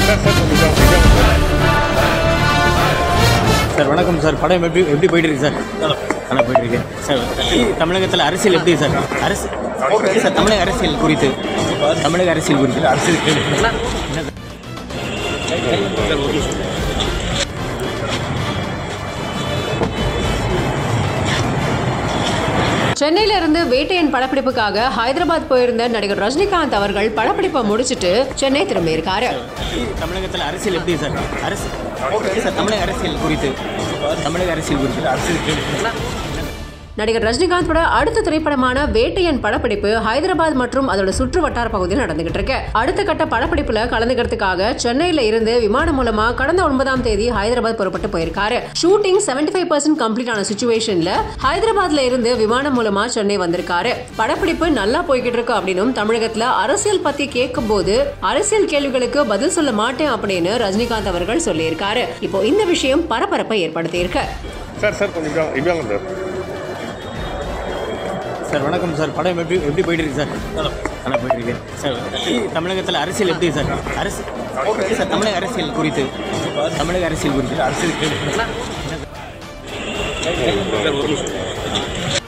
sir வணக்கம் sir படம் எப்படி எப்படி போயிட்டு இருக்கு சார் நல்லா போயிட்டு இருக்கு சார் தமிழகத்தில் அரசியல் எப்படி சார் அரசு சார் தமிழக அரசியல் குறித்து தமிழக அரசியல் குறித்து அரசியல் சென்னையில இருந்து வேட்டையன் படப்பிடிப்புக்காக ஹைதராபாத் போயிருந்த நடிகர் ரஜினிகாந்த் அவர்கள் படப்பிடிப்பை முடிச்சிட்டு சென்னை திரும்பியிருக்காரு தமிழகத்தில் அரசியல் எப்படி சார் அரசு சார் தமிழக அரசியல் குறித்து தமிழக அரசியல் குறித்து அரசியல் நடிகர் ரஜினிகாந்தோட அடுத்த திரைப்படமான வேட்டையன் படப்பிடிப்பு ஹைதராபாத் மற்றும் அதோட சுற்று வட்டார பகுதியில் நடந்துகிட்டு இருக்கு அடுத்த கட்ட படப்பிடிப்புல கலந்துக்கிறதுக்காக சென்னையில இருந்து விமானம் மூலமா கடந்த ஒன்பதாம் தேதி ஹைதராபாத் புறப்பட்டு போயிருக்காரு ஷூட்டிங் 75% ஃபைவ் பர்சன்ட் கம்ப்ளீட் ஆன சுச்சுவேஷன்ல ஹைதராபாத்ல இருந்து விமானம் மூலமா சென்னை வந்திருக்காரு படப்பிடிப்பு நல்லா போய்கிட்டு இருக்கு அப்படின்னும் தமிழகத்துல அரசியல் பத்தி கேட்கும் போது அரசியல் கேள்விகளுக்கு பதில் சொல்ல மாட்டேன் அப்படின்னு ரஜினிகாந்த் அவர்கள் சொல்லியிருக்காரு இப்போ இந்த விஷயம் பரபரப்பை ஏற்படுத்தி இருக்கு சார் சார் கொஞ்சம் இப்படி இப்படி வாங்க சார் சார் வணக்கம் சார் படம் எப்படி எப்படி போயிட்டு இருக்கு சார் நல்லா போயிட்டு இருக்கு சார் தமிழகத்தில் அரசியல் எப்படி சார் அரசு சார் தமிழக அரசியல் குறித்து தமிழக அரசியல் குறித்து அரசியல்